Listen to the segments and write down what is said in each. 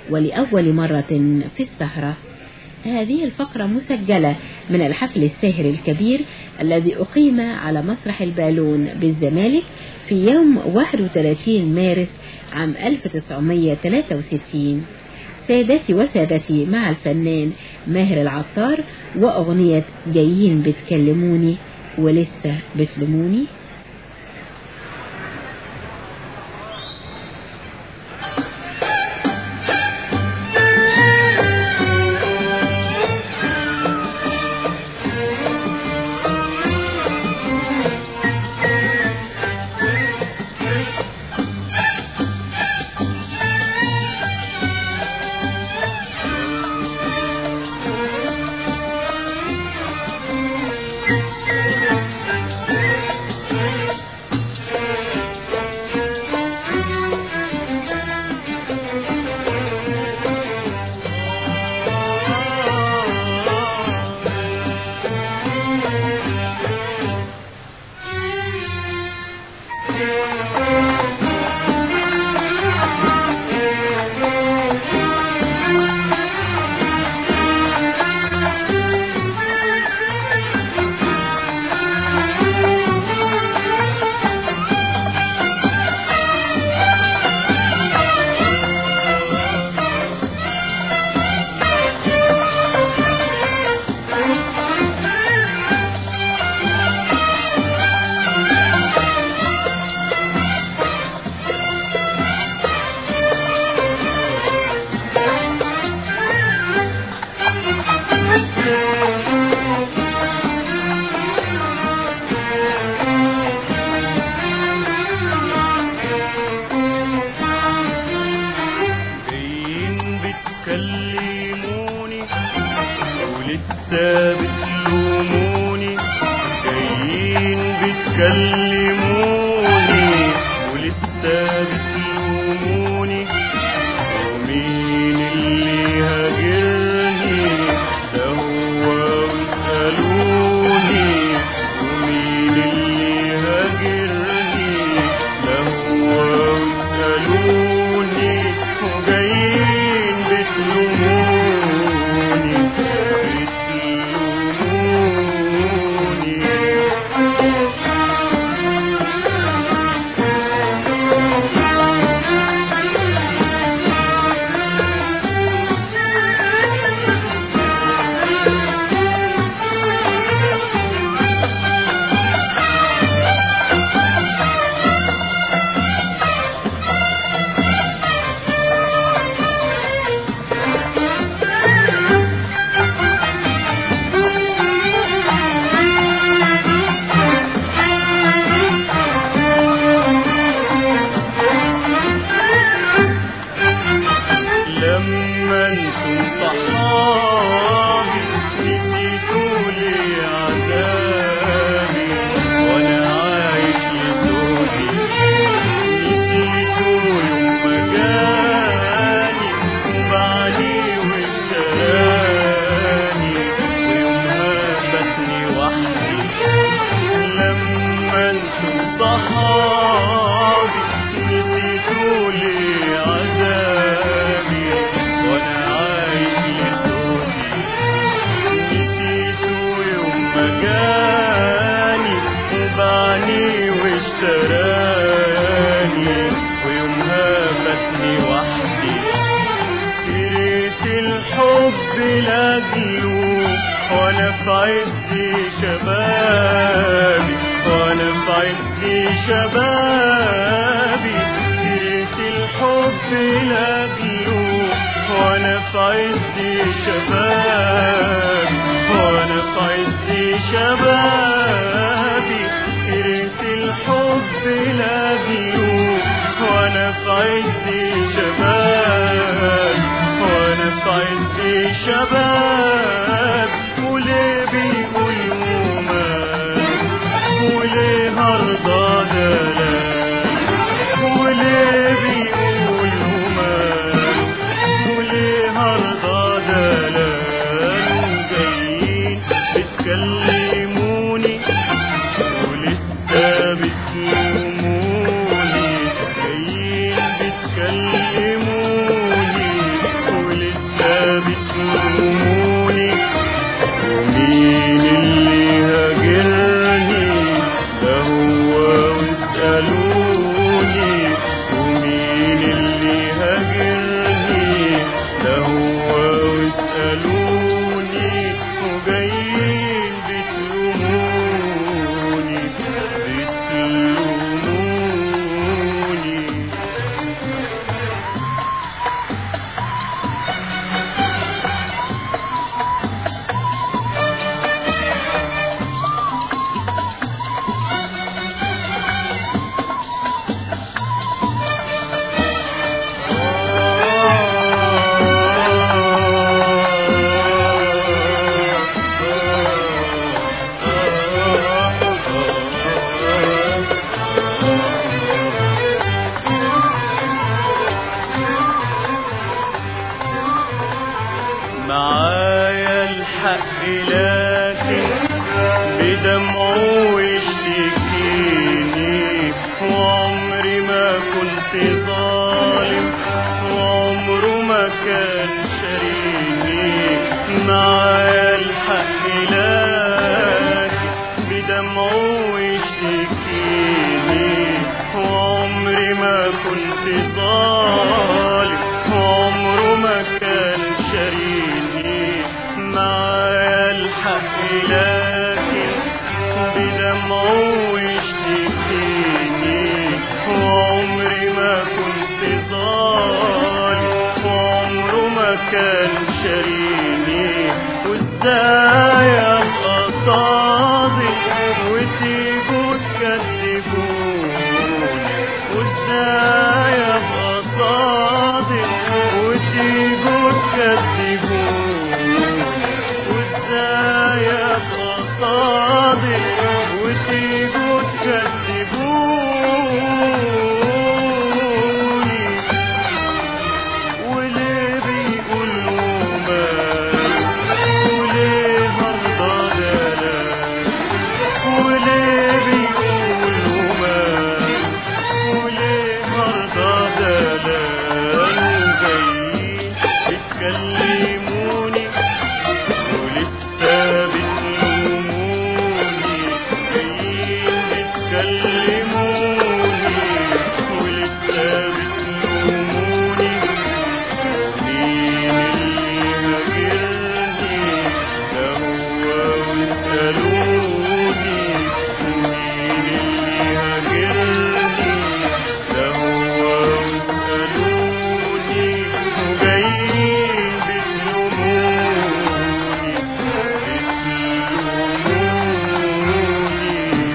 ولأول مرة في السهرة هذه الفقرة مسجلة من الحفل الساهر الكبير الذي أقيم على مسرح البالون بالزمالك في يوم 31 مارس عام 1963 سادتي وسادتي مع الفنان ماهر العطار وأغنية جايين بتكلموني ولسه بتلموني جايين بتكلموني ولسه بتلوموني جايين بتكلموني ولسه بتلوموني ومين اللي هاجرني ده هو واسألوني ومين اللي هاجرني ده هو واسألوني وجايين بتلوموني بتلوموني لما انتم صحابي نسيتوا لي عذابي وانا عايش لزوجي نسيتوا يوم ما جاني وبعني واشتراني ويومها بسني وحدي لما انتم صحابي نسيتوا لي عذابي وانا عايش لزوجي نسيتوا يوم ما جاني وبعني واشتراني ويومها بسني وحدي كرهت الحب لاجله وانا في عز شبابي وانا في عز شبابي كرهت الحب لاجله وانا في عز شبابي وانا في عز شبابي كرهت الحب لاجله وانا في عز شبابي وانا في عز شباب وليه بيقولوا مال وليه هرضى دلال وليه بيقولوا مال وليه هرضى دلال الحق لكن بدمعه يشتكيني وعمري ما كنت ظالم وعمره ما كان شريكي معايا الحق لكن بدمعه يشتكيني وعمري ما كنت ظالم وعمره ما كان شريكي معايا الحق لكن بدمعه يشتكيني وعمري ما كنت ظالم وعمره ما كان شريني وازاي ابقى صادق وتيجوا تكذبوني وازاي ابقى صادق وتيجوا تكذبوني وازاي ابقى صادق وتيجوا تكذبوني وليه بيقولوا مال وليه هرضى دلال وليه بيقولوا مال وليه هرضى دلال جايين بتكلموني ولسه بتلوموني جايين بتكلموني ولسه بتلوموني مين اللي هاجرني ده هو واسألوني مين اللي هاجرني ده هو واسألوني وجايين بتلوموني بتلوموني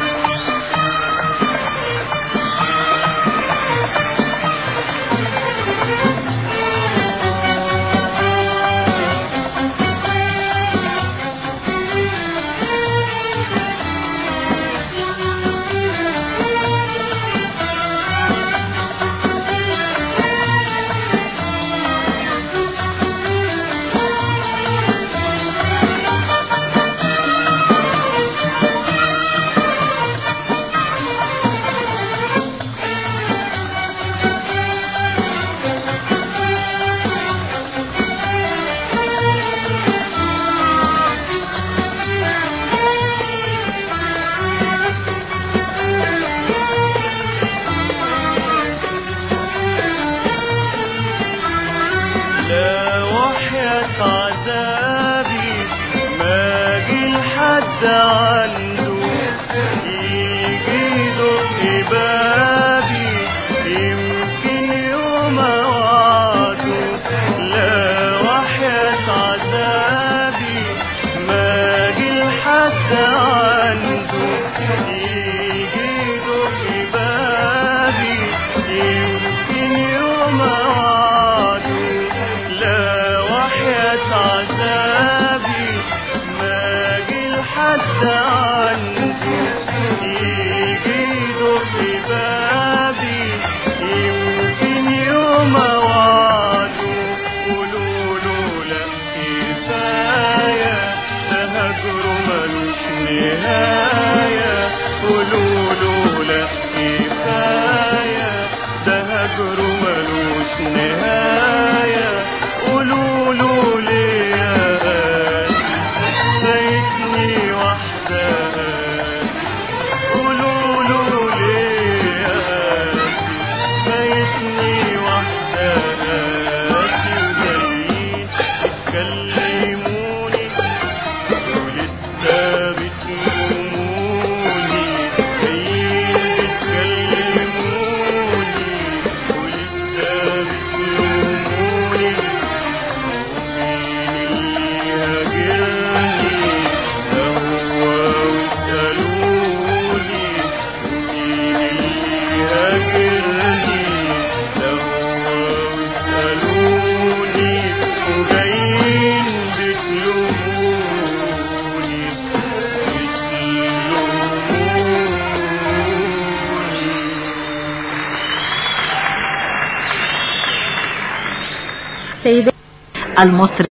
لا وحياة عذابي ما جي لحد عنده يجي يدق بابي يمكن يوم وعده لا وحياة عذابي ما جي لحد عنده يجي يدق بابي يمكن يوم وعده لا وحياة عذابي ما جي لحد عنده يجي يدق بابي يمكن يوم وعده قولوا له لا كفاية ده هجره ملوش نهاية قولوا له لا كفاية ده هجره ملوش نهاية قولوا له ليه يا قاسي فايتني وحدها قولوا له ليه يا قاسي فايتني وحدها وجايين بتكلموني ولسه بتلوموني جايين بتكلموني ولسه بتلوموني مين اللي هاجرني ده هو واسألوني مين اللي هاجرني ده هو واسألوني وجايين بتلوموني بتلوموني سيدات المطرب